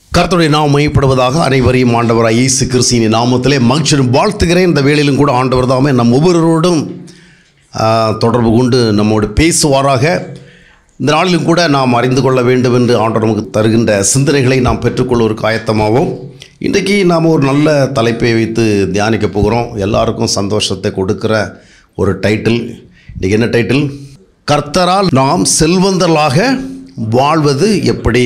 கர்த்தருடைய நாம் மையப்படுவதாக அனைவரையும் ஆண்டவராக இயேசு கிறிஸ்தியின் நாமத்திலே மகிழ்ச்சியும் வாழ்த்துகிறேன் இந்த வேளையிலும் கூட ஆண்டவர் தாமே நம் ஒவ்வொருவரோடும் ஆ, தொடர்பு கொண்டு நம்மோடு பேசுவாராக இந்த நாளிலும் கூட நாம் அறிந்து கொள்ள வேண்டும் என்று ஆண்டவர் நமக்கு தருகின்ற சிந்தனைகளை நாம் பெற்றுக்கொள்வதற்கு ஆயத்தமாவோம் இன்றைக்கு நாம் ஒரு நல்ல தலைப்பை வைத்து தியானிக்க போகிறோம் எல்லாருக்கும் சந்தோஷத்தை கொடுக்கிற ஒரு டைட்டில் இன்றைக்கி என்ன டைட்டில் கர்த்தரால் நாம் செல்வந்தர்களாக வாழ்வது எப்படி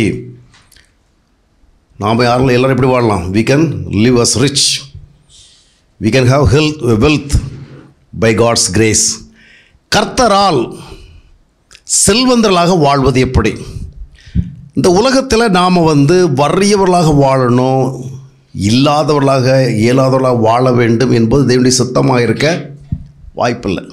நாம் யாரும் எல்லாரும் எப்படி வாழலாம் we can live as rich we can have health wealth by God's grace கர்த்தரால் செல்வந்தர்களாக வாழ்வது எப்படி இந்த உலகத்தில் நாம் வந்து வறியவர்களாக வாழணும் இல்லாதவர்களாக இயலாதவர்களாக வாழ வேண்டும் என்பது தேவனுடைய சுத்தமாக இருக்க வாய்ப்பில்லை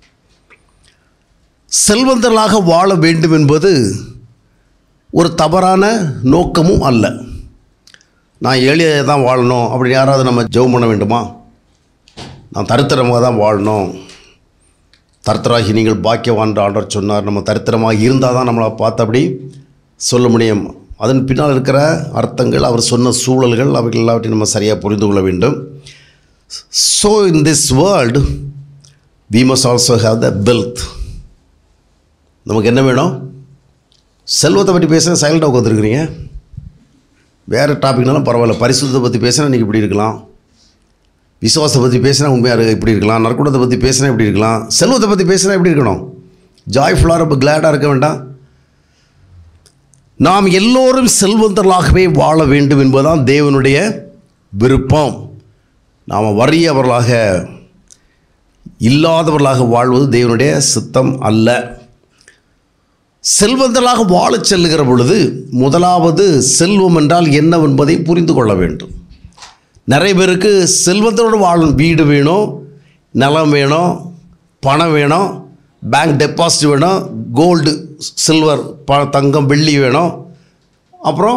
செல்வந்தர்களாக வாழ வேண்டும் என்பது ஒரு தவறான நோக்கமும் அல்ல நான் ஏழையாக தான் வாழணும் அப்படி யாராவது நம்ம ஜெபம் பண்ண வேண்டுமா நான் தரித்திரமாக தான் வாழணும் தரித்திராகி நீங்கள் பாக்கியவான் ஆண்டவர் சொன்னார் நம்ம தரித்திரமாக இருந்தால் தான் நம்மளை பார்த்து அப்படி சொல்ல முடியும் அதன் பின்னால் இருக்கிற அர்த்தங்கள் அவர் சொன்ன சூழல்கள் அவைகள் எல்லாவற்றையும் நம்ம சரியாக புரிந்து கொள்ள வேண்டும் so in this world we must also have the wealth நமக்கு என்ன வேணும் செல்வத்தை பற்றி பேச சைலண்டாக உட்காந்துருக்குறீங்க வேறு டாபிக்னாலும் பரவாயில்ல பரிசுத்தத்தை பற்றி பேசினா நீங்கள் இப்படி இருக்கலாம் விசுவாசத்தை பற்றி பேசினா உண்மையாக இப்படி இருக்கலாம் நற்குணத்தை பற்றி பேசினா இப்படி இருக்கலாம் செல்வத்தை பற்றி பேசினா எப்படி இருக்கணும் ஜாய்ஃபுல்லாக ரொம்ப கிளாடாக இருக்க வேண்டாம் நாம் எல்லோரும் செல்வந்தர்களாகவே வாழ வேண்டும் என்பதுதான் தேவனுடைய விருப்பம் நாம் வறியவர்களாக இல்லாதவர்களாக வாழ்வது தேவனுடைய சித்தம் அல்ல செல்வந்தர்களாக வாழச் செல்லுகிற பொழுது முதலாவது செல்வம் என்றால் என்னவென்பதை புரிந்து கொள்ள வேண்டும் நிறைய பேருக்கு செல்வத்தோடு வாழும் வீடு வேணும் நிலம் வேணும் பணம் வேணும் பேங்க் டெபாசிட் வேணும் கோல்டு சில்வர் ப தங்கம் வெள்ளி வேணும் அப்புறம்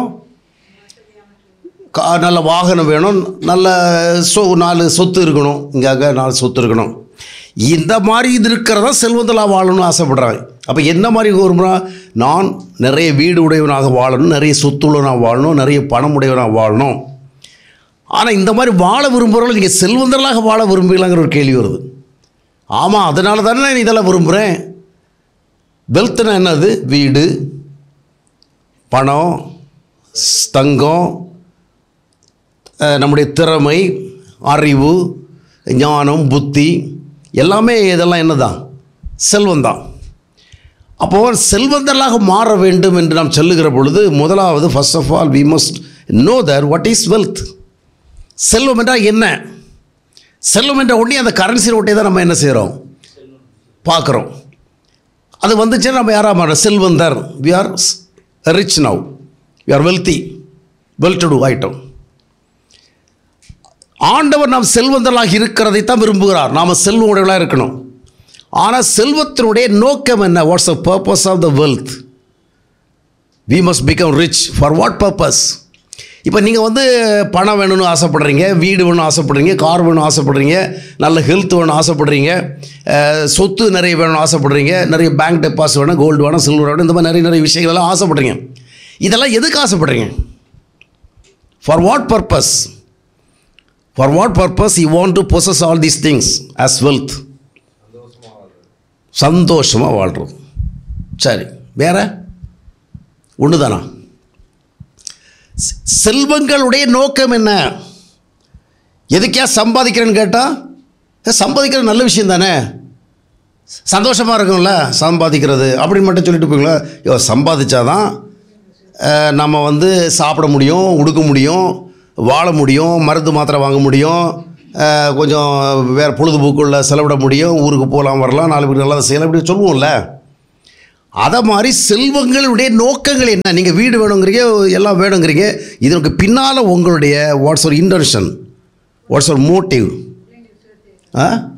கா நல்ல வாகனம் வேணும் நல்ல சொ நாலு சொத்து இருக்கணும் இங்கே நாலு சொத்து இருக்கணும் இந்த மாதிரி இது இருக்கிறதா செல்வந்தலாக வாழணும்னு ஆசைப்படுறாங்க அப்போ என்ன மாதிரி வரும்னா நான் நிறைய வீடு உடையவனாக வாழணும் நிறைய சொத்துள்ளவனாக வாழணும் நிறைய பணம் உடையவனாக வாழணும் ஆனால் இந்த மாதிரி வாழ விரும்புகிறவங்க நீங்கள் செல்வந்தர்களாக வாழ விரும்புகளாங்கிற ஒரு கேள்வி வருது ஆமாம் அதனால தானே நான் இதெல்லாம் விரும்புகிறேன் வெல்த்னா என்னது வீடு பணம் ஸ்- தங்கம் அஹ், நம்முடைய திறமை அறிவு ஞானம் புத்தி எல்லாமே இதெல்லாம் என்னதான் செல்வந்தான் அப்போது செல்வந்தர்களாக மாற வேண்டும் என்று நாம் சொல்லுகிற பொழுது முதலாவது first of all we must know that what is wealth செல்வம் என்றால் என்ன செல்வம் என்ற உடனே அந்த கரன்சி நோட்டை தான் நம்ம என்ன செய்கிறோம் பார்க்குறோம் அது வந்துச்சுன்னா நம்ம யாராக மாறோம் செல்வந்தர் we are rich now we are wealthy well to do item ஆண்டவர் நாம் செல்வந்தர்களாக இருக்கிறதை தான் விரும்புகிறார் நாம் செல்வ உடையவர்களாக இருக்கணும் ஆனால் செல்வத்தினுடைய நோக்கம் என்ன what's the purpose of the wealth we must become rich for what purpose இப்போ நீங்கள் வந்து பணம் வேணும்னு ஆசைப்படுறீங்க வீடு வேணும் ஆசைப்படுறீங்க கார் வேணும் ஆசைப்படுறீங்க நல்ல ஹெல்த் வேணும் ஆசைப்படுறீங்க அஹ், சொத்து நிறைய வேணும்னு ஆசைப்படுறீங்க நிறைய பேங்க் டெபாசிட் வேணும் கோல்டு வேணும் சில்வர் வேணும் இந்த மாதிரி நிறைய நிறைய விஷயங்கள் எல்லாம் ஆசைப்படுறீங்க இதெல்லாம் எதுக்கு ஆசைப்படுறீங்க for what purpose for what purpose you want to possess all these things as wealth சந்தோஷமாக வாழ்கிறோம் சரி வேற ஒன்று தானா செல்வங்களுடைய நோக்கம் என்ன எதுக்கே சம்பாதிக்கிறேன்னு கேட்டால் சம்பாதிக்கிறது நல்ல விஷயம் தானே சந்தோஷமாக இருக்கும்ல சம்பாதிக்கிறது அப்படின்னு மட்டும் சொல்லிட்டு போய்ங்களா யோ சம்பாதிச்சாதான் அஹ், நம்ம வந்து சாப்பிட முடியும் உடுக்க முடியும் வாழ முடியும் மருந்து மாத்திரை வாங்க முடியும் அஹ், கொஞ்சம் வேறு பொழுதுபோக்குள்ள செலவிட முடியும் ஊருக்கு போகலாம் வரலாம் நாலு பேர் நல்லா செய்யலாம் இப்படி சொல்லுவோம்ல அதை மாதிரி செல்வங்களுடைய நோக்கங்கள் என்ன நீங்கள் வீடு வேணுங்கிறீங்க எல்லாம் வேணுங்கிறீங்க இதற்கு பின்னால் உங்களுடைய வாட்ஸ் ஒரு இன்டென்ஷன் வாட்ஸ் ஒரு மோட்டிவ் ஆ